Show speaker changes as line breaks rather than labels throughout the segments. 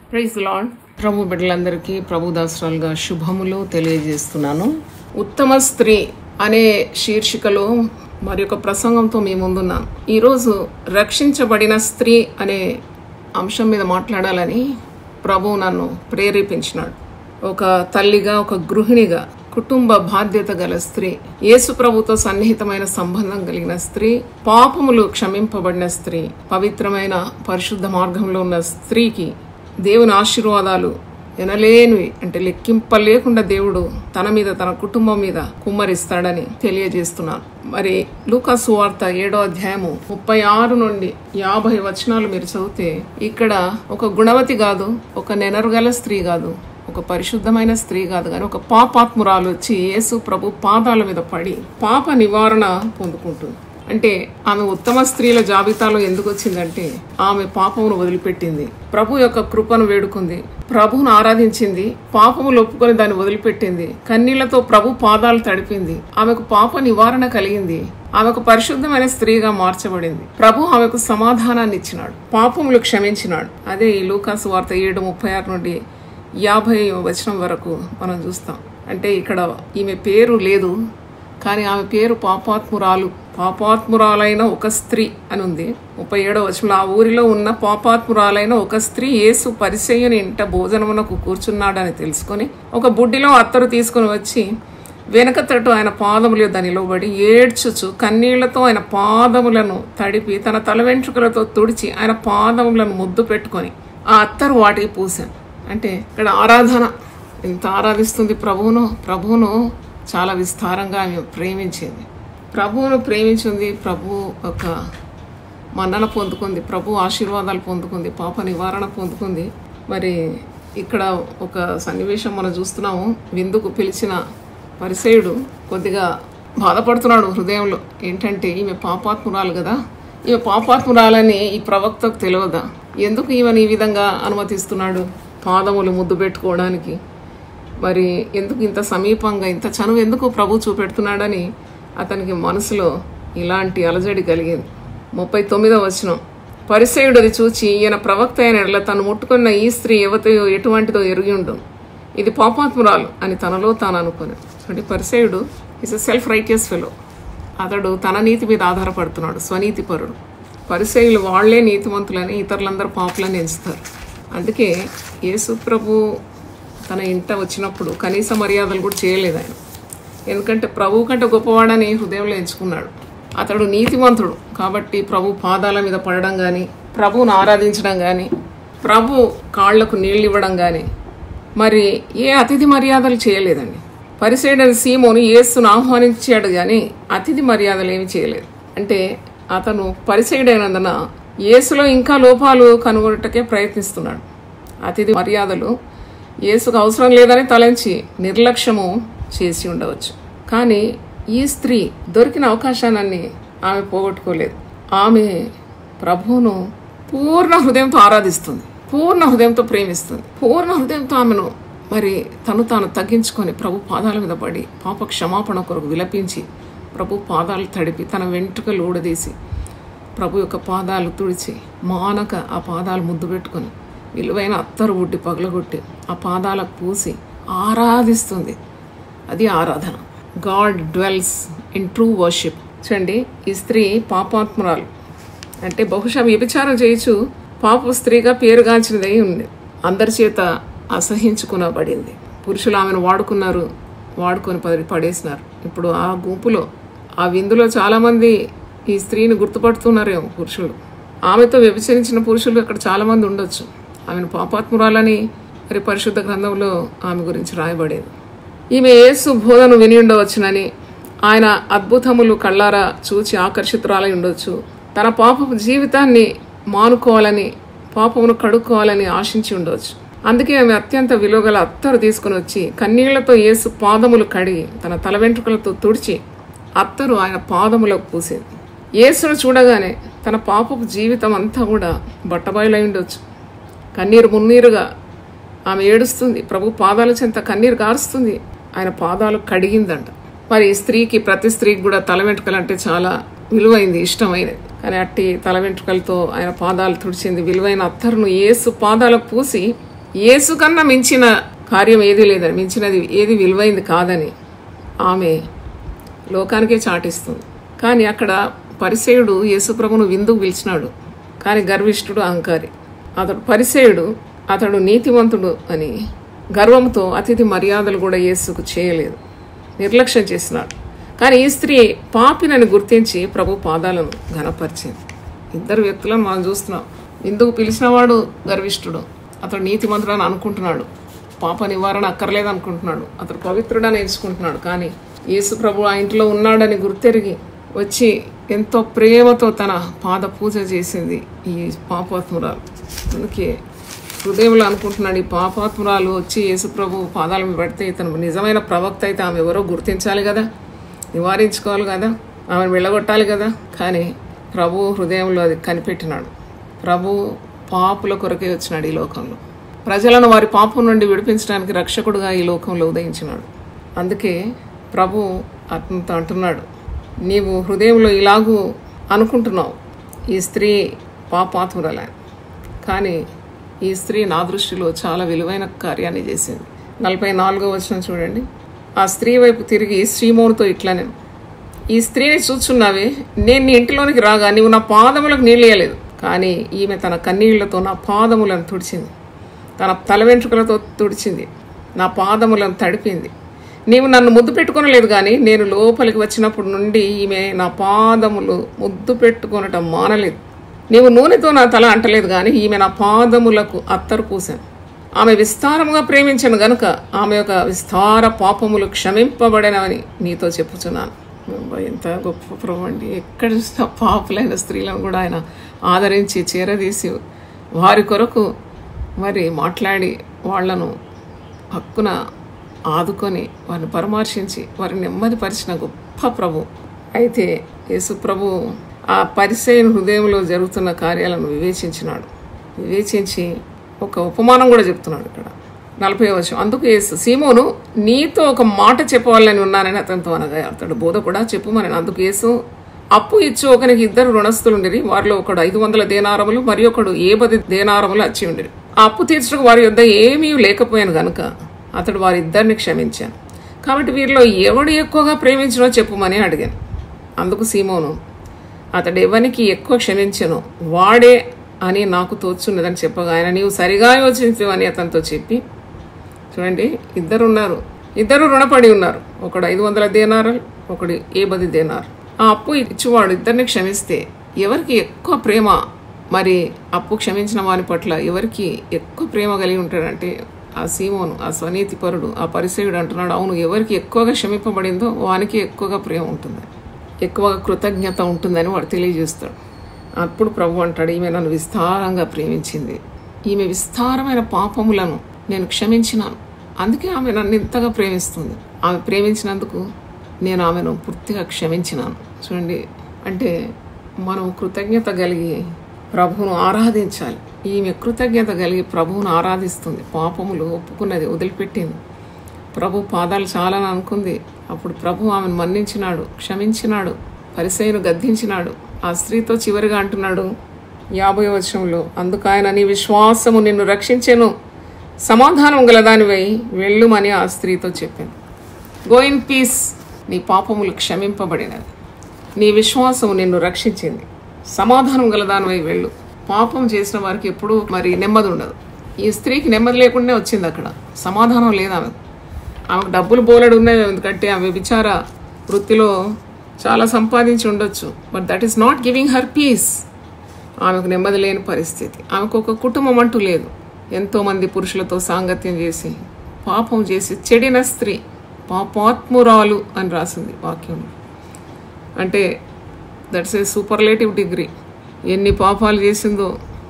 praise lord ప్రభు బిడ్డలందరికీ ప్రభు దాసరాలుగా శుభములు తెలియజేస్తున్నాను ఉత్తమ స్త్రీ అనే శీర్షికలో మరి ఒక ప్రసంగంతో మీ ముందున్నాను ఈరోజు రక్షించబడిన స్త్రీ అనే అంశం మీద మాట్లాడాలని ప్రభు నన్ను ప్రేరేపించినాడు ఒక తల్లిగా ఒక గృహిణిగా కుటుంబ బాధ్యత గల స్త్రీ యేసు ప్రభుతో సన్నిహితమైన సంబంధం కలిగిన స్త్రీ పాపములు క్షమింపబడిన స్త్రీ పవిత్రమైన పరిశుద్ధ మార్గంలో ఉన్న స్త్రీకి దేవుని ఆశీర్వాదాలు ఎనలేనివి అంటే లెక్కింపలేకుండా దేవుడు తన మీద తన కుటుంబం మీద కుమ్మరిస్తాడని తెలియజేస్తున్నాను మరి లూకాసు వార్త ఏడో అధ్యాయము ముప్పై ఆరు నుండి యాభై వచనాలు మీరు చదివితే ఇక్కడ ఒక గుణవతి కాదు ఒక నెనరుగల స్త్రీ కాదు ఒక పరిశుద్ధమైన స్త్రీ కాదు కానీ ఒక పాపాత్మురాలు వచ్చి యేసు ప్రభు పాదాల మీద పడి పాప నివారణ పొందుకుంటుంది అంటే ఆమె ఉత్తమ స్త్రీల జాబితాలో ఎందుకు వచ్చిందంటే ఆమె పాపమును వదిలిపెట్టింది ప్రభు యొక్క కృపను వేడుకుంది ప్రభువును ఆరాధించింది పాపములు ఒప్పుకొని దాన్ని వదిలిపెట్టింది కన్నీళ్లతో ప్రభు పాదాలు తడిపింది ఆమెకు పాప నివారణ కలిగింది ఆమెకు పరిశుద్ధమైన స్త్రీగా మార్చబడింది ప్రభు ఆమెకు సమాధానాన్ని ఇచ్చినాడు పాపములు క్షమించినాడు అదే ఈ లూకాసు వార్త ఏడు ముప్పై ఆరు నుండి యాభై వచనం వరకు మనం చూస్తాం అంటే ఇక్కడ ఈమె పేరు లేదు కానీ ఆమె పేరు పాపాత్మురాలు పాపాత్మురాలైన ఒక స్త్రీ అని ఉంది ముప్పై ఏడో వచనంలో ఆ ఊరిలో ఉన్న పాపాత్మురాలైన ఒక స్త్రీ యేసు పరిచయని ఇంట భోజనమునకు కూర్చున్నాడని తెలుసుకొని ఒక బుడ్డిలో అత్తరు తీసుకుని వచ్చి వెనక తట్టు ఆయన పాదములు యొద్ద నిలవబడి ఏడ్చుచు కన్నీళ్లతో ఆయన పాదములను తడిపి తన తల వెంట్రుకలతో తుడిచి ఆయన పాదములను ముద్దు పెట్టుకొని ఆ అత్తరు వాటికి పూసాను అంటే ఇక్కడ ఆరాధన ఎంత ఆరాధిస్తుంది ప్రభువును ప్రభువును చాలా విస్తారంగా ఆమె ప్రేమించింది ప్రభువును ప్రేమించింది ప్రభు ఒక మన్నన పొందుకుంది ప్రభు ఆశీర్వాదాలు పొందుకుంది పాప నివారణ పొందుకుంది మరి ఇక్కడ ఒక సన్నివేశం మనం చూస్తున్నాము విందుకు పిలిచిన పరిసేయుడు కొద్దిగా బాధపడుతున్నాడు హృదయంలో ఏంటంటే ఈమె పాపాత్మురాలు కదా ఈమె పాపాత్మురాలని ఈ ప్రవక్తకు తెలియదా ఎందుకు ఈమెను ఈ విధంగా అనుమతిస్తున్నాడు పాదములు ముద్దు పెట్టుకోవడానికి మరి ఎందుకు ఇంత సమీపంగా ఇంత చనువు ఎందుకు ప్రభు చూపెడుతున్నాడని అతనికి మనసులో ఇలాంటి అలజడి కలిగింది ముప్పై తొమ్మిదవ వచనం పరిసయుడు అది చూచి ఈయన ప్రవక్త అయిన ఎడల తను ముట్టుకున్న ఈ స్త్రీ యువతయో ఎటువంటిదో ఎరిగి ఉండు ఇది పాపాత్మురాలు అని తనలో తాను అనుకుని అంటే పరిసయుడు is a self righteous fellow అతడు తన నీతి మీద ఆధారపడుతున్నాడు స్వనీతి పరుడు పరిసయులు వాళ్లే నీతిమంతులని ఇతరులందరూ పాపులని ఎంచుతారు అందుకే యేసు ప్రభు తన ఇంట వచ్చినప్పుడు కనీస మర్యాదలు కూడా చేయలేదు ఆయన ఎందుకంటే ప్రభు కంటే గొప్పవాడని హృదయంలో ఎంచుకున్నాడు అతడు నీతిమంతుడు కాబట్టి ప్రభు పాదాల మీద పడడం కానీ ప్రభువును ఆరాధించడం కానీ ప్రభు కాళ్లకు నీళ్ళు ఇవ్వడం కానీ మరి ఏ అతిథి మర్యాదలు చేయలేదండి పరిసేడని సీమోను యేసును ఆహ్వానించాడు కానీ అతిథి మర్యాదలు ఏమి చేయలేదు అంటే అతను పరిసేయుడైనందున యేసులో ఇంకా లోపాలు కనుగొనటకే ప్రయత్నిస్తున్నాడు అతిథి మర్యాదలు యేసుకు అవసరం లేదని తలంచి నిర్లక్ష్యము చేసి ఉండవచ్చు కానీ ఈ స్త్రీ దొరికిన అవకాశాన్ని ఆమె పోగొట్టుకోలేదు ఆమె ప్రభువును పూర్ణ హృదయంతో ఆరాధిస్తుంది పూర్ణ హృదయంతో ప్రేమిస్తుంది పూర్ణ హృదయంతో ఆమెను మరి తను తాను తగ్గించుకొని ప్రభు పాదాల మీద పడి పాప క్షమాపణ కొరకు విలపించి ప్రభు పాదాలు తడిపి తన వెంట్రుకలు ఊడదీసి ప్రభు యొక్క పాదాలు తుడిచి మానక ఆ పాదాలు ముద్దు పెట్టుకొని విలువైన అత్తరు ఉడ్డి పగలగొట్టి ఆ పాదాలకు పూసి ఆరాధిస్తుంది అది ఆరాధన God dwells in true worship చూడండి ఈ స్త్రీ పాపాత్మురాలు అంటే బహుశా వ్యభిచారం చేయొచ్చు పాప స్త్రీగా పేరుగాంచినదై ఉంది అందరి చేత అసహించుకునబడింది పురుషులు ఆమెను వాడుకున్నారు వాడుకొని పడి పడేసినారు ఇప్పుడు ఆ గుంపులో ఆ విందులో చాలామంది ఈ స్త్రీని గుర్తుపడుతున్నారేమో పురుషులు ఆమెతో వ్యభిచరించిన పురుషులు అక్కడ చాలామంది ఉండొచ్చు ఆమెను పాపాత్మురాలని మరి పరిశుద్ధ గ్రంథంలో ఆమె గురించి రాయబడేది ఈమె యేసు బోధను విని ఉండవచ్చునని ఆయన అద్భుతములు కళ్ళారా చూచి ఆకర్షితురాలై ఉండొచ్చు తన పాపపు జీవితాన్ని మానుకోవాలని పాపమును కడుక్కోవాలని ఆశించి ఉండవచ్చు అందుకే ఆమె అత్యంత విలువగల అత్తరు తీసుకుని వచ్చి కన్నీళ్లతో యేసు పాదములు కడిగి తన తల వెంట్రుకలతో తుడిచి అత్తరు ఆయన పాదములకు పూసింది యేసును చూడగానే తన పాపపు జీవితం అంతా కూడా బట్టబయలై ఉండొచ్చు కన్నీరు మున్నీరుగా ఆమె ఏడుస్తుంది ప్రభు పాదాల చెంత కన్నీరు గారుస్తుంది ఆయన పాదాలు కడిగిందంట మరి ఈ స్త్రీకి ప్రతి స్త్రీకి కూడా తల వెంట్రుకలు అంటే చాలా విలువైంది ఇష్టమైనది కానీ అట్టి తల వెంట్రుకలతో ఆయన పాదాలు తుడిచింది విలువైన అత్తరును ఏసు పాదాలకు పూసి యేసు కన్నా మించిన కార్యం ఏది లేదని మించినది ఏది విలువైంది కాదని ఆమె లోకానికే చాటిస్తుంది కానీ అక్కడ పరిసేయుడు యేసుప్రభును విందుకు పిలిచినాడు కానీ గర్విష్ఠుడు అహంకారి అతడు పరిసేయుడు అతడు నీతివంతుడు అని గర్వంతో అతిథి మర్యాదలు కూడా యేసుకు చేయలేదు నిర్లక్ష్యం చేసినాడు కానీ ఈ స్త్రీ పాపినని గుర్తించి ప్రభు పాదాలను ఘనపరిచింది ఇద్దరు వ్యక్తులను మనం చూస్తున్నాం ఇందుకు పిలిచినవాడు గర్విష్ఠుడు అతడు నీతిమంతుడని అనుకుంటున్నాడు పాప నివారణ అక్కర్లేదు అనుకుంటున్నాడు అతడు పవిత్రుడని ఎంచుకుంటున్నాడు కానీ యేసు ప్రభు ఆ ఇంట్లో ఉన్నాడని గుర్తెరిగి వచ్చి ఎంతో ప్రేమతో తన పాద పూజ చేసింది ఈ పాపాత్మురాలు అందుకే హృదయంలో అనుకుంటున్నాడు ఈ పాపాత్మురాలు వచ్చి యేసుప్రభు పాదాల మీద పెడితే ఇతను నిజమైన ప్రవక్త అయితే ఆమె ఎవరో గుర్తించాలి కదా నివారించుకోవాలి కదా ఆమెను వెళ్ళగొట్టాలి కదా కానీ ప్రభు హృదయంలో అది కనిపెట్టినాడు ప్రభు పాపుల కొరకే వచ్చినాడు ఈ లోకంలో ప్రజలను వారి పాపం నుండి విడిపించడానికి రక్షకుడుగా ఈ లోకంలో ఉదయించినాడు అందుకే ప్రభు అతనితో అంటున్నాడు నీవు హృదయంలో ఇలాగూ అనుకుంటున్నావు ఈ స్త్రీ పాపాత్మురలే కానీ ఈ స్త్రీ నా దృష్టిలో చాలా విలువైన కార్యాన్ని చేసింది నలభై నాలుగో వచ్చిన చూడండి ఆ స్త్రీ వైపు తిరిగి శ్రీమోనుతో ఇట్లానే ఈ స్త్రీని చూచున్నావే నేను నీ ఇంటిలోనికి రాగా నీవు నా పాదములకు నీళ్ళేయలేదు కానీ ఈమె తన కన్నీళ్లతో నా పాదములను తుడిచింది తన తల వెంట్రుకలతో తుడిచింది నా పాదములను తడిపింది నీవు నన్ను ముద్దు పెట్టుకొనలేదు కానీ నేను లోపలికి వచ్చినప్పుడు నుండి ఈమె నా పాదములు ముద్దు పెట్టుకొనటం మానలేదు నీవు నూనెతో నా తల అంటలేదు కానీ ఈమె నా పాదములకు అత్తరు పూసాను ఆమె విస్తారముగా ప్రేమించను గనుక ఆమె యొక్క విస్తార పాపములు క్షమింపబడినవని నీతో చెప్పుచున్నాను అబ్బా, ఎంత గొప్ప ప్రభు అండి ఎక్కడ చూసినా పాపులైన స్త్రీలను కూడా ఆయన ఆదరించి చేరదీసి వారి కొరకు మరి మాట్లాడి వాళ్లను హక్కున ఆదుకొని వారిని పరామర్శించి వారిని నెమ్మదిపరిచిన గొప్ప ప్రభు అయితే యేసు ప్రభు ఆ పరిచయన హృదయంలో జరుగుతున్న కార్యాలను వివేచించినాడు వివేచించి ఒక ఉపమానం కూడా చెప్తున్నాడు ఇక్కడ నలభై వర్షం అందుకు యేసు సీమోను నీతో ఒక మాట చెప్పవాలని ఉన్నానని అతనితో అనగా అతడు బోధ కూడా చెప్పుమని అందుకు యేసు అప్పు ఇచ్చు ఒకనికి ఇద్దరు రుణస్థులుండిరి వారిలో ఒకడు ఐదు వందల దేనారములు మరి ఒకడు ఏ పది దేనారములు వచ్చి ఉండిరి ఆ అప్పు తీర్చడానికి వారి యొద్ద ఏమీ లేకపోయాను గనుక అతడు వారిద్దరిని క్షమించాను కాబట్టి వీరిలో ఎవడు ఎక్కువగా ప్రేమించినో చెప్పుమని అడిగాను అందుకు సీమోను అతడు ఎవరికి ఎక్కువ క్షమించను వాడే అని నాకు తోచున్నదని చెప్పగా ఆయన నీవు సరిగా యోచించు అని అతనితో చెప్పి చూడండి ఇద్దరు ఉన్నారు ఇద్దరు రుణపడి ఉన్నారు ఒకడు ఐదు వందల దేనారాలు ఒకడు ఏ పది దేనారు ఆ అప్పు ఇచ్చేవాడు ఇద్దరిని క్షమిస్తే ఎవరికి ఎక్కువ ప్రేమ మరి అప్పు క్షమించిన వాని పట్ల ఎవరికి ఎక్కువ ప్రేమ కలిగి ఉంటాడంటే ఆ సీమోను ఆ స్వనీతి పరుడు ఆ పరిసేయుడు అంటున్నాడు అవును ఎవరికి ఎక్కువగా క్షమింపబడిందో వానికి ఎక్కువగా ప్రేమ ఉంటుంది ఎక్కువగా కృతజ్ఞత ఉంటుందని వాడు తెలియజేస్తాడు అప్పుడు ప్రభు అంటాడు ఈమె నన్ను విస్తారంగా ప్రేమించింది ఈమె విస్తారమైన పాపములను నేను క్షమించినాను అందుకే ఆమె నన్ను ఇంతగా ప్రేమిస్తుంది ఆమె ప్రేమించినందుకు నేను ఆమెను పూర్తిగా క్షమించినాను చూడండి అంటే మనం కృతజ్ఞత కలిగి ప్రభువును ఆరాధించాలి ఈమె కృతజ్ఞత కలిగి ప్రభువును ఆరాధిస్తుంది పాపములు ఒప్పుకున్నది వదిలిపెట్టింది ప్రభు పాదాలు చాలా అనుకుంది అప్పుడు ప్రభు ఆమెను మన్నించినాడు క్షమించినాడు పరిసయను గద్దించినాడు ఆ స్త్రీతో చివరిగా అంటున్నాడు యాభై వచనంలో అందుకు ఆయన నీ విశ్వాసము నిన్ను రక్షించెను సమాధానం గలదానివై వెళ్ళుమని ఆ స్త్రీతో చెప్పింది గో ఇన్ పీస్ నీ పాపములు క్షమింపబడినది నీ విశ్వాసము నిన్ను రక్షించింది సమాధానం గలదానివై వెళ్ళు పాపం చేసిన వారికి ఎప్పుడూ మరి నెమ్మది ఉండదు ఈ స్త్రీకి నెమ్మది లేకుండా వచ్చింది అక్కడ సమాధానం లేదు ఆమెకు ఆమెకు డబ్బులు బోలెడు ఉన్నాయి ఎందుకంటే ఆమె విచార వృత్తిలో చాలా సంపాదించి ఉండొచ్చు but that is not giving her peace ఆమెకు నెమ్మది లేని పరిస్థితి ఆమెకు ఒక కుటుంబం అంటూ లేదు ఎంతోమంది పురుషులతో సాంగత్యం చేసి పాపం చేసి చెడిన స్త్రీ పాపాత్మురాలు అని రాసింది వాక్యంలో అంటే దట్స్ ఏ సూపర్లేటివ్ డిగ్రీ ఎన్ని పాపాలు చేసిందో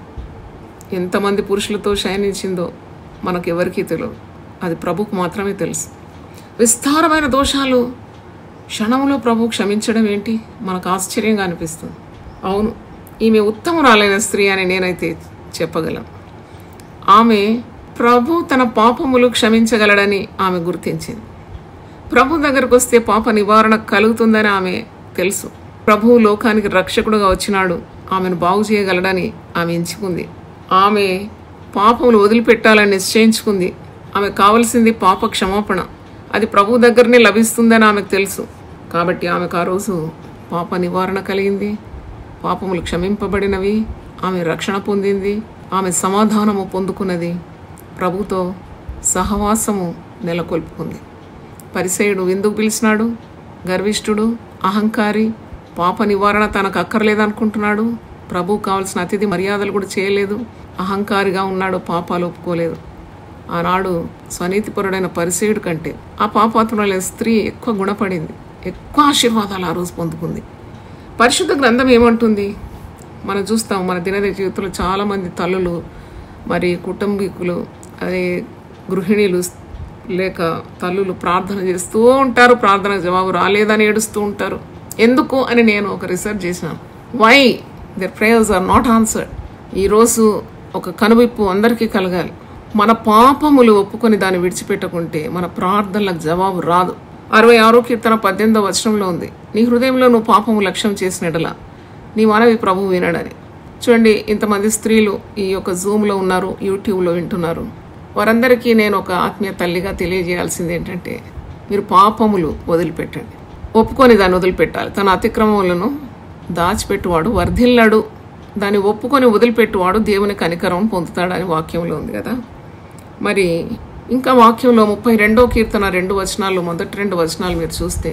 ఎంతమంది పురుషులతో శయనించిందో మనకు ఎవరికీ తెలియదు అది ప్రభుకు మాత్రమే తెలుసు విస్తారమైన దోషాలు క్షణంలో ప్రభు క్షమించడం ఏంటి మనకు ఆశ్చర్యంగా అనిపిస్తుంది అవును ఈమె ఉత్తమురాలైన స్త్రీ అని నేనైతే చెప్పగలను ఆమె ప్రభు తన పాపములు క్షమించగలడని ఆమె గుర్తించింది ప్రభు దగ్గరకు వస్తే పాప నివారణ కలుగుతుందని ఆమె తెలుసు ప్రభువు లోకానికి రక్షకుడుగా వచ్చినాడు ఆమెను బాగు చేయగలడని ఆమె ఎంచుకుంది ఆమె పాపములు వదిలిపెట్టాలని నిశ్చయించుకుంది ఆమె కావలసింది పాప క్షమాపణ అది ప్రభు దగ్గరనే లభిస్తుందని ఆమెకు తెలుసు కాబట్టి ఆమెకు ఆ రోజు పాప నివారణ కలిగింది పాపములు క్షమింపబడినవి ఆమె రక్షణ పొందింది ఆమె సమాధానము పొందుకున్నది ప్రభుతో సహవాసము నెలకొల్పుకుంది పరిసయుడు ఎందుకు పిలిచినాడు గర్విష్ఠుడు అహంకారి పాప నివారణ తనకు అక్కర్లేదనుకుంటున్నాడు ప్రభు కావాల్సిన అతిథి మర్యాదలు కూడా చేయలేదు అహంకారిగా ఉన్నాడు పాపాలు ఒప్పుకోలేదు ఆనాడు స్వనీతిపరుడైన పరిసయుడు కంటే ఆ పాపాత్ములైన స్త్రీ ఎక్కువ గుణపడింది ఎక్కువ ఆశీర్వాదాలు ఆ రోజు పొందుకుంది పరిశుద్ధ గ్రంథం ఏమంటుంది మనం చూస్తాం మన దినదిన జీవితంలో చాలామంది తల్లులు మరి కుటుంబీకులు అదే గృహిణీలు లేక తల్లులు ప్రార్థన చేస్తూ ఉంటారు ప్రార్థన జవాబు రాలేదని ఏడుస్తూ ఉంటారు ఎందుకు అని నేను ఒక రీసెర్చ్ చేసినాను why their prayers are not answered ఈరోజు ఒక కనువిప్పు అందరికీ కలగాలి మన పాపములు ఒప్పుకొని దాన్ని విడిచిపెట్టకుంటే మన ప్రార్థనలకు జవాబు రాదు అరవై ఆరో కీర్తన పద్దెనిమిదో వచనంలో ఉంది నీ హృదయంలో నువ్వు పాపము లక్ష్యం చేసినట్లా నీ మనవి ప్రభు వినడని చూడండి ఇంతమంది స్త్రీలు ఈ యొక్క జూమ్లో ఉన్నారు యూట్యూబ్లో వింటున్నారు వారందరికీ నేను ఒక ఆత్మీయ తల్లిగా తెలియజేయాల్సింది ఏంటంటే మీరు పాపములు వదిలిపెట్టండి ఒప్పుకొని దాన్ని వదిలిపెట్టాలి తన అతిక్రమములను దాచిపెట్టువాడు వర్ధిల్లాడు దాన్ని ఒప్పుకొని వదిలిపెట్టువాడు దేవుని కనికరం పొందుతాడని వాక్యంలో ఉంది కదా మరి ఇంకా వాక్యంలో ముప్పై రెండో కీర్తన రెండు వచనాలు మొదటి రెండు వచనాలు మీరు చూస్తే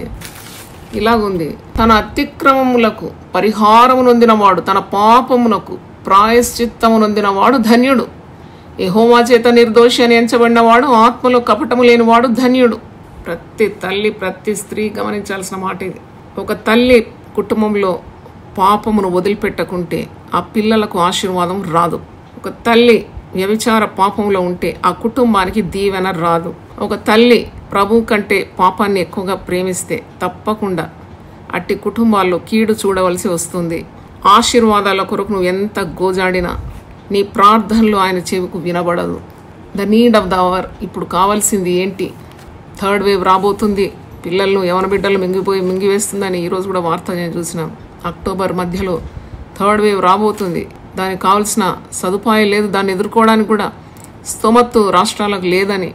ఇలాగుంది తన అతిక్రమములకు పరిహారము నొందినవాడు తన పాపమునకు ప్రాయశ్చిత్తము నొందినవాడు ధన్యుడు యెహోవా చేత నిర్దోషి అని ఎంచబడినవాడు ఆత్మలో కపటము లేనివాడు ధన్యుడు ప్రతి తల్లి ప్రతి స్త్రీ గమనించాల్సిన మాట ఇది ఒక తల్లి కుటుంబంలో పాపమును వదిలిపెట్టకుంటే ఆ పిల్లలకు ఆశీర్వాదం రాదు ఒక తల్లి వ్యభిచార పాపంలో ఉంటే ఆ కుటుంబానికి దీవెన రాదు ఒక తల్లి ప్రభు కంటే పాపాన్ని ఎక్కువగా ప్రేమిస్తే తప్పకుండా అట్టి కుటుంబాల్లో కీడు చూడవలసి వస్తుంది ఆశీర్వాదాల కొరకు నువ్వు ఎంత గోజాడినా నీ ప్రార్థనలు ఆయన చెవికు వినబడదు the need of the hour ఇప్పుడు కావాల్సింది ఏంటి థర్డ్ వేవ్ రాబోతుంది పిల్లలను యవన బిడ్డలు మింగిపోయి మింగివేస్తుందని ఈరోజు కూడా వార్త నేను చూసినాం అక్టోబర్ మధ్యలో థర్డ్ వేవ్ రాబోతుంది దానికి కావాల్సిన సదుపాయం లేదు దాన్ని ఎదుర్కోవడానికి కూడా స్తోమత్తు రాష్ట్రాలకు లేదని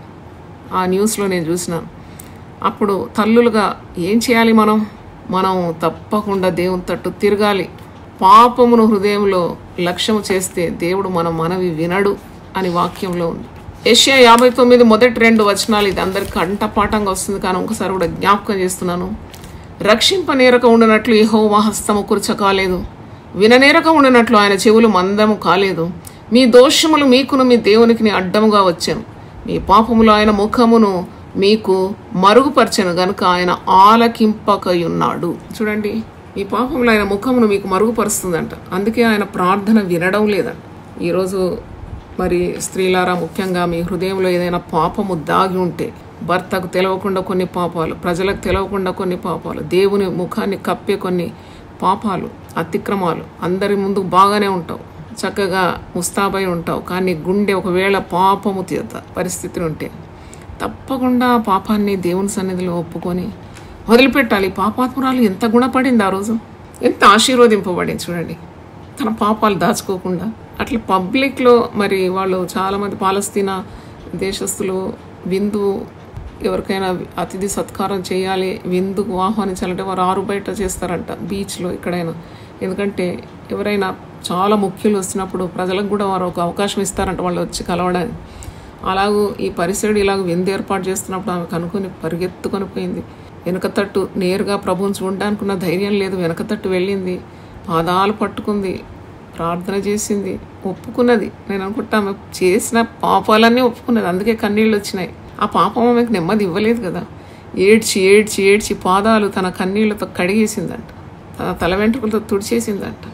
ఆ న్యూస్లో నేను చూసినాను అప్పుడు తల్లులుగా ఏం చేయాలి మనం మనం తప్పకుండా దేవుని తట్టు తిరగాలి పాపమును హృదయంలో లక్ష్యము చేస్తే దేవుడు మన మనవి వినడు అని వాక్యంలో ఉంది ఏషియా యాభై తొమ్మిది మొదటి రెండు వచనాలు ఇది అందరికి కంఠపాఠంగా వస్తుంది కానీ ఒకసారి కూడా జ్ఞాపకం చేస్తున్నాను రక్షింపనేరక ఉండనట్లు యెహోవా హస్తము కురచ కాలేదు విననేరక ఉండనట్లు ఆయన చెవులు మందము కాలేదు మీ దోషములు మీకును మీ దేవునికి అడ్డముగా వచ్చాను మీ పాపములు ఆయన ముఖమును మీకు మరుగుపరచను గనుక ఆయన ఆలకింపకయున్నాడు చూడండి మీ పాపములు ఆయన ముఖమును మీకు మరుగుపరుస్తుందంట అందుకే ఆయన ప్రార్థన వినడం లేదంట ఈరోజు మరి స్త్రీలారా ముఖ్యంగా మీ హృదయంలో ఏదైనా పాపము దాగి ఉంటే భర్తకు తెలవకుండా కొన్ని పాపాలు ప్రజలకు తెలవకుండా కొన్ని పాపాలు దేవుని ముఖాన్ని కప్పే కొన్ని పాపాలు అతిక్రమాలు అందరి ముందు బాగానే ఉంటావు చక్కగా ముస్తాబై ఉంటావు కానీ గుండె ఒకవేళ పాపము తీత పరిస్థితి ఉంటే తప్పకుండా ఆ పాపాన్ని దేవుని సన్నిధిలో ఒప్పుకొని వదిలిపెట్టాలి పాపాత్మురాలు ఎంత గుణపడింది ఆ రోజు ఎంత ఆశీర్వదింపబడింది చూడండి తన పాపాలు దాచుకోకుండా అట్లా పబ్లిక్లో మరి వాళ్ళు చాలామంది పాలస్తీనా దేశస్తులు విందు ఎవరికైనా అతిథి సత్కారం చేయాలి విందుకు ఆహ్వానించాలంటే వారు ఆరు బయట చేస్తారంట బీచ్లో ఎక్కడైనా ఎందుకంటే ఎవరైనా చాలా ముఖ్యులు వస్తున్నప్పుడు ప్రజలకు కూడా వారు ఒక అవకాశం ఇస్తారంట వాళ్ళు వచ్చి కలవడానికి అలాగూ ఈ పరిసరుడు ఇలాగ విందు ఏర్పాటు చేస్తున్నప్పుడు ఆమె కనుక్కొని పరిగెత్తుకొని పోయింది వెనకతట్టు నేరుగా ప్రభువుని చూడడానికున్న ధైర్యం లేదు వెనకతట్టు వెళ్ళింది పాదాలు పట్టుకుంది ప్రార్థన చేసింది ఒప్పుకున్నది నేను అనుకుంటా ఆమె చేసిన పాపాలన్నీ ఒప్పుకున్నది అందుకే కన్నీళ్ళు వచ్చినాయి ఆ పాపం ఆమెకు నెమ్మది ఇవ్వలేదు కదా ఏడ్చి ఏడ్చి ఏడ్చి పాదాలు తన కన్నీళ్లతో కడిగేసిందంట తన తల వెంట్రుకలతో తుడిచేసిందంట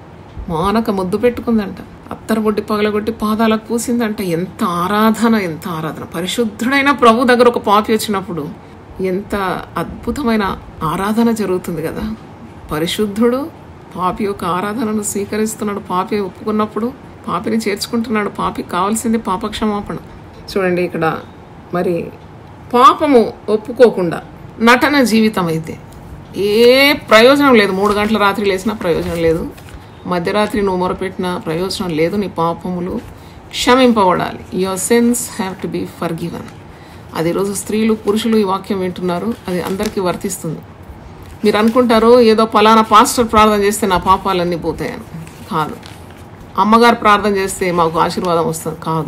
మానక ముద్దు పెట్టుకుందంట అత్తర బొడ్డి పగలగొట్టి పాదాలకు పూసిందంట ఎంత ఆరాధన ఎంత ఆరాధన పరిశుద్ధుడైన ప్రభు దగ్గర ఒక పాపి వచ్చినప్పుడు ఎంత అద్భుతమైన ఆరాధన జరుగుతుంది కదా పరిశుద్ధుడు పాపి యొక్క ఆరాధనను స్వీకరిస్తున్నాడు పాపి ఒప్పుకున్నప్పుడు పాపిని చేర్చుకుంటున్నాడు పాపికి కావాల్సింది పాపక్షమాపణ చూడండి ఇక్కడ మరి పాపము ఒప్పుకోకుండా నటన జీవితం అయితే ఏ ప్రయోజనం లేదు మూడు గంటల రాత్రి లేచినా ప్రయోజనం లేదు మధ్యరాత్రి నువ్వు మొరపెట్టిన ప్రయోజనం లేదు నీ పాపములు క్షమింపబడాలి your sins have to be forgiven అది ఈరోజు స్త్రీలు పురుషులు ఈ వాక్యం వింటున్నారు అది అందరికీ వర్తిస్తుంది మీరు అనుకుంటారు ఏదో పలానా పాస్టర్ ప్రార్థన చేస్తే నా పాపాలన్నీ పోతాయని కాదు అమ్మగారు ప్రార్థన చేస్తే మాకు ఆశీర్వాదం వస్తుంది కాదు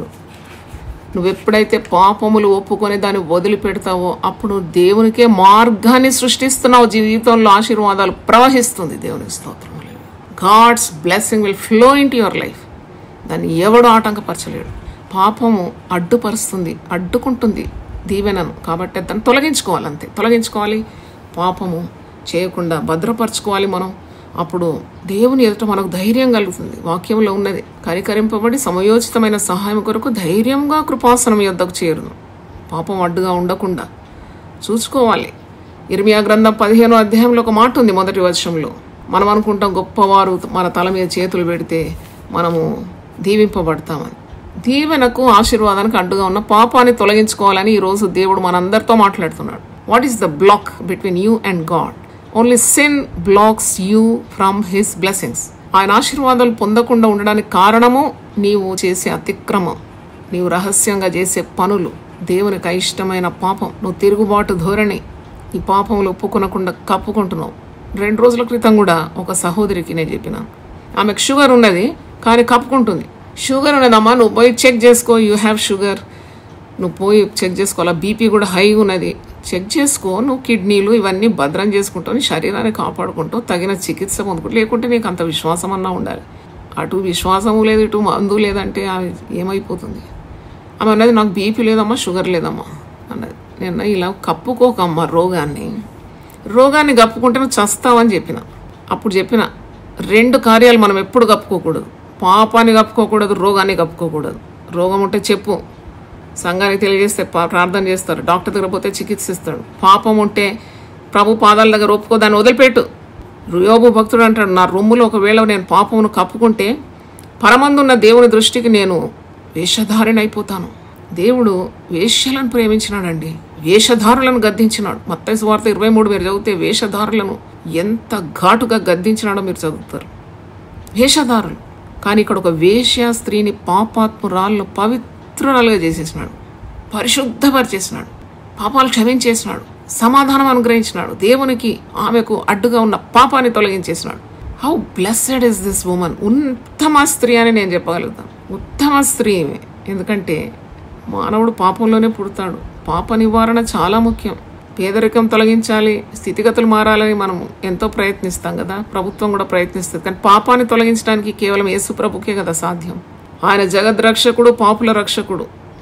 నువ్వు ఎప్పుడైతే పాపములు ఒప్పుకొని దాన్ని వదిలిపెడతావో అప్పుడు దేవునికే మార్గాన్ని సృష్టిస్తున్నావు జీవితంలో ఆశీర్వాదాలు ప్రవహిస్తుంది దేవుని స్తోత్రం God's blessing will flow into your life దాన్ని ఎవడు ఆటంకపరచలేడు పాపము అడ్డుపరుస్తుంది అడ్డుకుంటుంది దీవెనను కాబట్టి దాన్ని తొలగించుకోవాలి అంతే తొలగించుకోవాలి పాపము చేయకుండా భద్రపరచుకోవాలి మనం అప్పుడు దేవుని ఎదుట మనకు ధైర్యం కలుగుతుంది వాక్యంలో ఉన్నది కరికరింపబడి సమయోచితమైన సహాయం కొరకు ధైర్యంగా కృపాసనం యొద్దకు చేరును పాపం అడ్డుగా ఉండకుండా చూసుకోవాలి ఇర్మియా గ్రంథం పదిహేనో అధ్యాయంలో ఒక మాట ఉంది మొదటి వర్షంలో మనం అనుకుంటాం గొప్పవారు మన తల మీద చేతులు పెడితే మనము దీవింపబడతామని దీవెనకు ఆశీర్వాదానికి అడ్డుగా ఉన్న పాపాన్ని తొలగించుకోవాలని ఈరోజు దేవుడు మనందరితో మాట్లాడుతున్నాడు what is the block between you and God only sin blocks you from his blessings ఆయన ఆశీర్వాదాలు పొందకుండా ఉండడానికి కారణము నీవు చేసే అతిక్రమం నీవు రహస్యంగా చేసే పనులు దేవునికి అయిష్టమైన పాపం నువ్వు తిరుగుబాటు ధోరణి ఈ పాపములు ఒప్పుకొనకుండా కప్పుకుంటున్నావు రెండు రోజుల క్రితం కూడా ఒక సహోదరికి నేను చెప్పిన ఆమెకు షుగర్ ఉన్నది కానీ కప్పుకుంటుంది షుగర్ ఉన్నదమ్మా నువ్వు పోయి చెక్ చేసుకో యూ హ్యావ్ షుగర్ నువ్వు పోయి చెక్ చేసుకోవాలా బీపీ కూడా హై ఉన్నది చెక్ చేసుకో నువ్వు కిడ్నీలు ఇవన్నీ భద్రం చేసుకుంటావు నీ శరీరాన్ని కాపాడుకుంటావు తగిన చికిత్స పొందుకుంటూ లేకుంటే నీకు అంత విశ్వాసం అన్నా ఉండాలి అటు విశ్వాసము లేదు ఇటు మందు లేదంటే ఆమె ఏమైపోతుంది ఆమె అన్నది నాకు బీపీ లేదమ్మా షుగర్ లేదమ్మా అన్నది నేను ఇలా కప్పుకోకమ్మా రోగాన్ని రోగాన్ని కప్పుకుంటే నువ్వు చస్తావని చెప్పిన అప్పుడు చెప్పిన రెండు కార్యాలు మనం ఎప్పుడు కప్పుకోకూడదు పాపాన్ని కప్పుకోకూడదు రోగాన్ని కప్పుకోకూడదు రోగం ఉంటే చెప్పు సంఘానికి తెలియజేస్తే పా- ప్రార్థన చేస్తారు డాక్టర్ దగ్గర పోతే చికిత్స ఇస్తాడు పాపం ఉంటే ప్రభు పాదాల దగ్గర ఒప్పుకో దాన్ని వదిలిపెట్టు యోబు భక్తుడు అంటాడు నా రొమ్ములో ఒకవేళ నేను పాపమును కప్పుకుంటే పరమందున్న దేవుని దృష్టికి నేను వేషధారిని అయిపోతాను దేవుడు వేష్యలను ప్రేమించినాడండి వేషధారులను గద్దించినాడు మత్తయి వార్త ఇరవై మూడు మీరు చదివితే వేషధారులను ఎంత ఘాటుగా గద్దించినాడో మీరు చదువుతారు వేషధారులు కానీ ఇక్కడ ఒక వేశ్య స్త్రీని పాపాత్మురాలను పవిత్రురాలుగా చేసేసినాడు పరిశుద్ధపరిచేసినాడు పాపాలు క్షమించేసినాడు సమాధానం అనుగ్రహించినాడు దేవునికి ఆమెకు అడ్డుగా ఉన్న పాపాన్ని తొలగించేసినాడు how blessed is this woman ఉత్తమ స్త్రీ అని నేను చెప్పగలుగుతాను ఉత్తమ స్త్రీ ఈమె ఎందుకంటే మానవుడు పాపంలోనే పుడతాడు పాప నివారణ చాలా ముఖ్యం పేదరికం తొలగించాలి స్థితిగతులు మారాలని మనం ఎంతో ప్రయత్నిస్తాం కదా ప్రభుత్వం కూడా ప్రయత్నిస్తుంది కానీ పాపాన్ని తొలగించడానికి కేవలం యేసు ప్రభుకే కదా సాధ్యం ఆయన జగద్రక్షకుడు పాపుల రక్షకుడు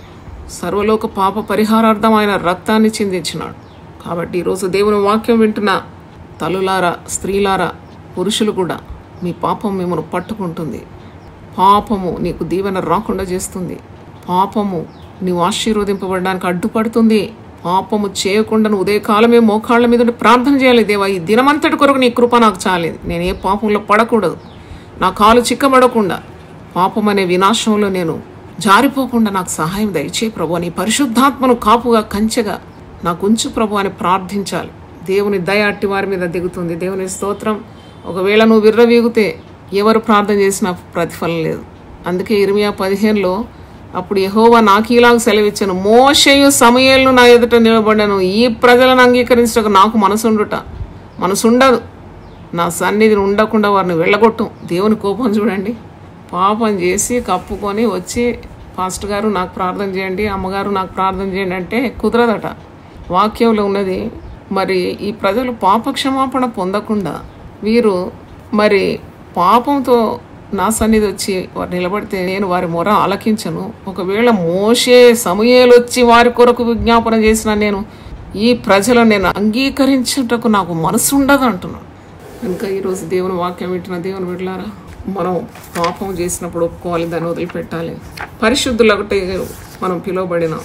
సర్వలోక పాప పరిహారార్థం ఆయన రక్తాన్ని చిందించినాడు కాబట్టి ఈరోజు దేవుని వాక్యం వింటున్న తల్లులారా స్త్రీలారా పురుషులు కూడా మీ పాపం మిమ్మల్ని పట్టుకుంటుంది పాపము నీకు దీవెన రాకుండా చేస్తుంది పాపము నీవు ఆశీర్వదింపబడడానికి అడ్డుపడుతుంది పాపము చేయకుండా నువ్వు ఉదయకాలమే మోకాళ్ళ మీద ఉండి ప్రార్థన చేయాలి దేవా ఈ దినమంతటి కొరకు నీ కృప నాకు చాలేదు నేను ఏ పాపంలో పడకూడదు నా కాలు చిక్కబడకుండా పాపం అనే వినాశంలో నేను జారిపోకుండా నాకు సహాయం దయచే ప్రభు నీ పరిశుద్ధాత్మను కాపుగా కంచెగా నాకు ఉంచు ప్రభు అని ప్రార్థించాలి దేవుని దయ అట్టి వారి మీద దిగుతుంది దేవుని స్తోత్రం ఒకవేళ నువ్వు విర్రవీగితే ఎవరు ప్రార్థన చేసినా ప్రతిఫలం లేదు అందుకే ఇర్మియా పదిహేనులో అప్పుడు యెహోవా నాకు ఇలాగ సెలవిచ్చాను మోషయు సమయంలో నా ఎదుట నిలబడ్డాను ఈ ప్రజలను అంగీకరించడానికి నాకు మనసుండుట మనసుండదు నా సన్నిధిని ఉండకుండా వారిని వెళ్ళగొట్టు దేవుని కోపం చూడండి పాపం చేసి కప్పుకొని వచ్చి పాస్టర్ గారు నాకు ప్రార్థన చేయండి అమ్మగారు నాకు ప్రార్థన చేయండి అంటే కుదరదట వాక్యంలో ఉన్నది మరి ఈ ప్రజలు పాప క్షమాపణ పొందకుండా వీరు మరి పాపంతో నా సన్నిధి వచ్చి వారు నిలబడితే నేను వారి మొర ఆలకించను ఒకవేళ మోసే సమయాలు వచ్చి వారి కొరకు విజ్ఞాపన చేసిన నేను ఈ ప్రజలను నేను అంగీకరించుటకు నాకు మనసు ఉండదు అంటున్నాను కనుక ఈరోజు దేవుని వాక్యం వింటున్న దేవుని బిడ్డలారా మనం పాపం చేసినప్పుడు ఒప్పుకోవాలి దాన్ని వదిలిపెట్టాలి పరిశుద్ధులొకటి మనం పిలువబడిన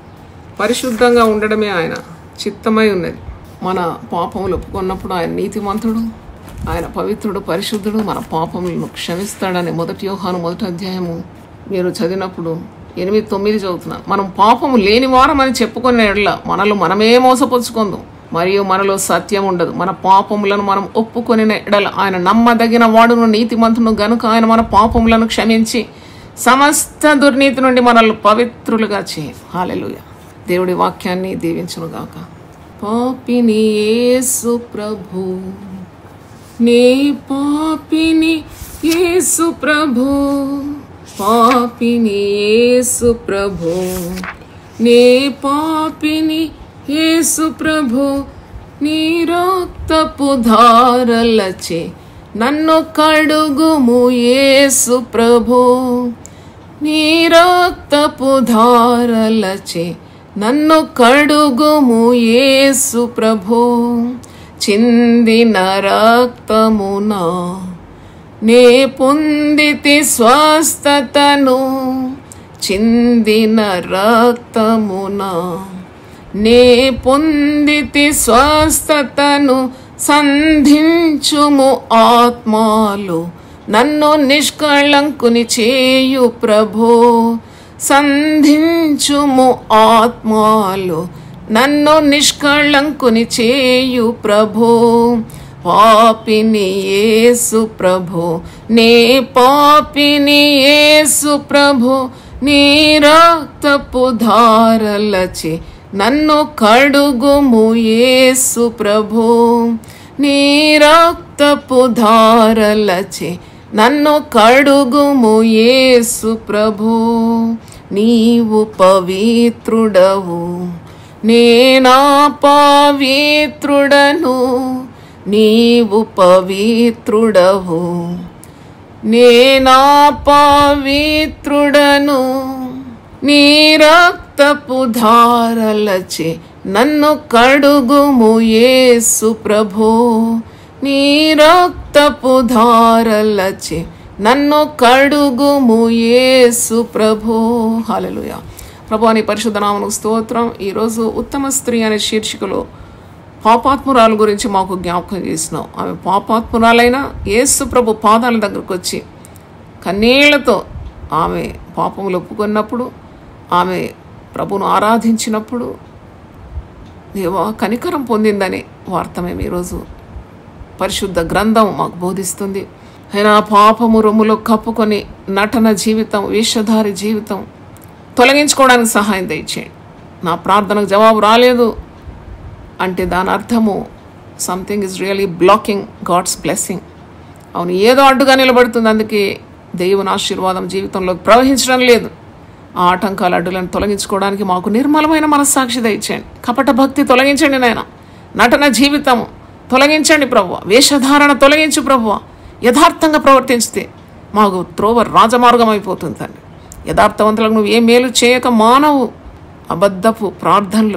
పరిశుద్ధంగా ఉండడమే ఆయన చిత్తమై ఉన్నది మన పాపములు ఒప్పుకున్నప్పుడు ఆయన నీతిమంతుడు ఆయన పవిత్రుడు పరిశుద్ధుడు మన పాపములను క్షమిస్తాడని మొదటి యోహాను మొదటి అధ్యాయము మీరు చదివినప్పుడు ఎనిమిది తొమ్మిది చదువుతున్నాను మనం పాపము లేని వారమని చెప్పుకునే ఎడల మనలో మనమే మోసపుచ్చుకుందాం మరియు మనలో సత్యం ఉండదు మన పాపములను మనం ఒప్పుకొని ఎడల ఆయన నమ్మదగిన వాడును నీతిమంతును గనుక ఆయన మన పాపములను క్షమించి సమస్త దుర్నీతి నుండి మనల్ని పవిత్రులుగా చేయి హాలెలుయ దేవుడి వాక్యాన్ని దీవించునుగాక పాపిని యేసు ప్రభు నే పాపిని యేసు ప్రభు పాపిని యేసు ప్రభు నే పాపిని యేసు ప్రభు నీ రక్తపు ధారలచే నన్ను కడుగుము యేసు ప్రభు నీ రక్తపు ధారలచే నన్ను కడుగుము యేసు ప్రభు చిందిన రక్తమునా నే పొందితి స్వస్థతను చిందిన రక్తమునా నే పొందితి స్వస్థతను సంధించుము ఆత్మాలు నన్ను నిష్కళంకుని చేయు ప్రభో సంధించుము ఆత్మాలు నన్ను నిష్కళంకుని చేయు ప్రభో పాపిని యేసు ప్రభో నే పాపిని యేసు ప్రభో నీ రక్తపు ధారలచే నన్ను కడుగుము యేసు ప్రభో నీ రక్తపు ధారలచే నన్ను కడుగుము యేసు ప్రభో నీవు పవిత్రుడవు నేనా పవిత్రుడను నీవు పవిత్రుడవు నేనా పవిత్రుడను నీ రక్తపు ధారలచే నన్ను కడుగుము యేసు ప్రభో నీ రక్తపు ధారలచే నన్ను కడుగుము యేసు ప్రభో హల్లెలూయా ప్రభు అని పరిశుద్ధ నామమునకు స్తోత్రం ఈరోజు ఉత్తమ స్త్రీ అనే శీర్షికలో పాపాత్మురాలు గురించి మాకు జ్ఞాపకం చేసినావు ఆమె పాపాత్మురాలైన యేసు ప్రభు పాదాల దగ్గరకు వచ్చి కన్నీళ్లతో ఆమె పాపములు ఒప్పుకున్నప్పుడు ఆమె ప్రభును ఆరాధించినప్పుడు దేవా కనికరం పొందిందని వార్త మేము ఈరోజు పరిశుద్ధ గ్రంథం మాకు బోధిస్తుంది అయినా పాపము రొమ్ములో కప్పుకొని నటన జీవితం వేషధారి జీవితం తొలగించుకోవడానికి సహాయం దయచేయండి నా ప్రార్థనకు జవాబు రాలేదు అంటే దాని అర్థము something is really blocking God's blessing అవును ఏదో అడ్డుగా నిలబడుతుంది అందుకే దేవుని ఆశీర్వాదం జీవితంలోకి ప్రవహించడం లేదు ఆ ఆటంకాల అడ్డులను తొలగించుకోవడానికి మాకు నిర్మలమైన మనస్సాక్షి దయచేయండి కపట భక్తి తొలగించండి నాయన నటన జీవితము తొలగించండి ప్రభువ వేషధారణ తొలగించు ప్రభువ యథార్థంగా ప్రవర్తించితే మాకు త్రోవ రాజమార్గం అయిపోతుంది తండ్రి యథార్థవంతులకు నువ్వు ఏ మేలు చేయక మానవు అబద్ధపు ప్రార్థనలు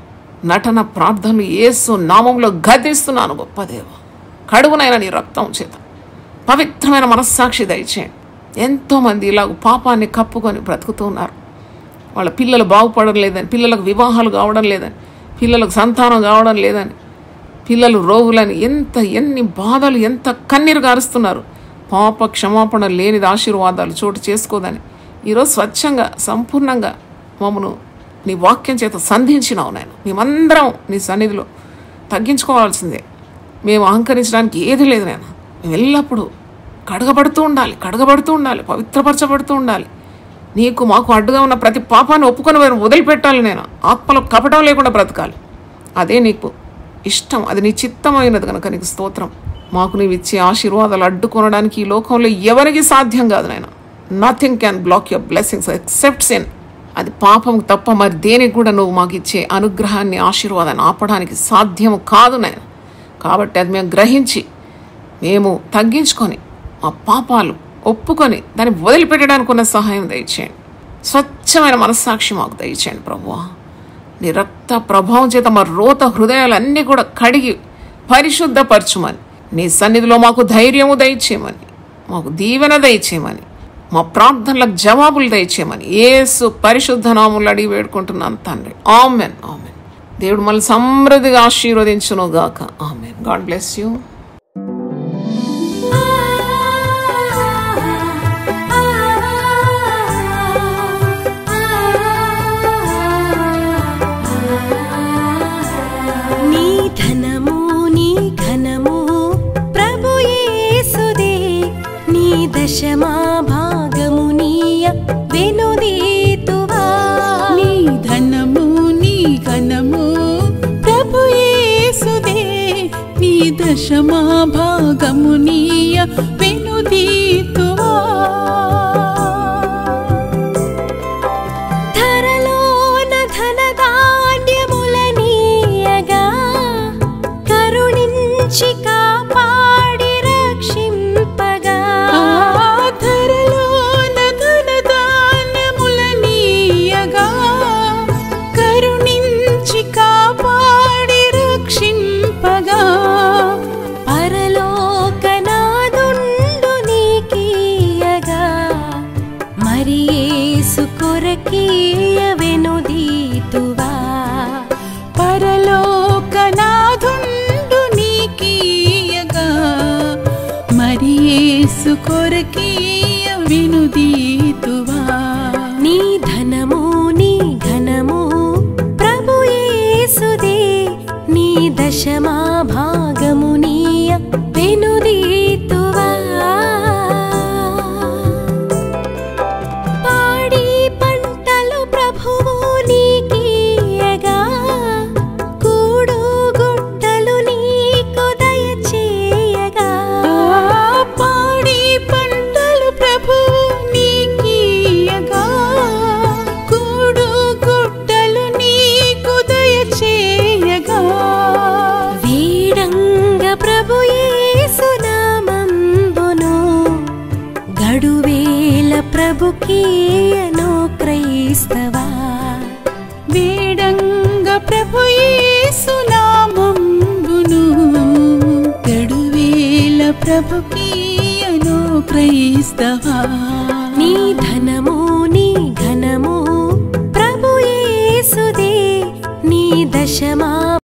నటన ప్రార్థనలు ఏసు నామంలో గతిస్తున్నాను గొప్ప దేవ కడుగునైనా నీ రక్తం చేత పవిత్రమైన మనస్సాక్షి దయచేయండి ఎంతోమంది ఇలాగ పాపాన్ని కప్పుకొని బ్రతుకుతూ ఉన్నారు వాళ్ళ పిల్లలు బాగుపడడం లేదని పిల్లలకు వివాహాలు కావడం లేదని పిల్లలకు సంతానం కావడం లేదని పిల్లలు రోగులని ఎంత ఎన్ని బాధలు ఎంత కన్నీరు గారుస్తున్నారు పాప క్షమాపణ లేనిది ఆశీర్వాదాలు చోటు చేసుకోదని ఈరోజు స్వచ్ఛంగా సంపూర్ణంగా మమ్మను నీ వాక్యం చేత సంధించినావు నాయన మేమందరం నీ సన్నిధిలో తగ్గించుకోవాల్సిందే మేము అహంకరించడానికి ఏది లేదు నేను మేము ఎల్లప్పుడూ కడగబడుతూ ఉండాలి కడగబడుతూ ఉండాలి పవిత్రపరచబడుతూ ఉండాలి నీకు మాకు అడ్డుగా ఉన్న ప్రతి పాపాన్ని ఒప్పుకొని మేము వదిలిపెట్టాలి నేను ఆత్మలో కపటం లేకుండా బ్రతకాలి అదే నీకు ఇష్టం అది నీ చిత్తమైనది కనుక నీకు స్తోత్రం మాకు నీవు ఇచ్చే ఆశీర్వాదాలు అడ్డుకొనడానికి ఈ లోకంలో ఎవరికి సాధ్యం కాదు నాయన nothing can block your blessings except sin అది పాపం తప్ప మరి దేనికి కూడా నువ్వు మాకు ఇచ్చే అనుగ్రహాన్ని ఆశీర్వాదాన్ని ఆపడానికి సాధ్యం కాదు నాయన కాబట్టి అది మేము గ్రహించి మేము తగ్గించుకొని మా పాపాలు ఒప్పుకొని దాన్ని వదిలిపెట్టడానికి ఉన్న సహాయం దయచేయండి స్వచ్ఛమైన మనస్సాక్షి మాకు దయచేయండి ప్రభువా నీ రక్త ప్రభావం చేత మా రోత హృదయాలన్నీ కూడా కడిగి పరిశుద్ధపరచుమని నీ సన్నిధిలో మాకు ధైర్యము దయచేయమని మాకు దీవెన దయచేయమని మా ప్రార్థనలకు జవాబులు దయచేయమని ఏసు పరిశుద్ధ నాములు అడిగి వేడుకుంటున్నాను తండ్రి ఆమెన్ ఆమెన్ దేవుడు మళ్ళీ సమృద్ధిగా ఆశీర్వదించును గాక ఆమెన్ గాడ్ బ్లెస్ యూ
నీ ధనము నీ ఘనము ప్రభు యేసుదే నీ దశమా భాగము నీయ
దశమా భాగమునీయ వెనుదీతువా
ధరలోన ధనధాన్యములనీయగా కరుణించి కాపాడి రక్షింపగా
ధరలోన ధనధాన్యములనీయగా కరుణించి కాపాడి రక్షింపగా
పరలోకనాదుండు నీకీయగా మరి యేసు కొరకీయ వెనుదీతువా
పరలోకనాథుండు నీకీయగా మరి యేసు కొరకీయ వినుదీతువా
నీ ధనము నీ ఘనము ప్రభు యేసుదే నీ దశమా భాగము నీయ వెనుదీతువా పాడి పంటలు ప్రభువు నీకీయగా కూడు గుట్టలు నీకు దయచేయగా
పాడి పంటలు ప్రభు నీకీయగా కూడు గుట్టలు నీకు దయచేయగా
వీడంగ ప్రభు యేసునామంబును గడువేల ప్రభుకీయను క్రైస్తవా
వేడంగ ప్రభు యేసునామంబును గడువేల ప్రభుకీయను క్రైస్తవా
నీ ధనము నీ ఘనము ప్రభు యేసుదే నీ దశమా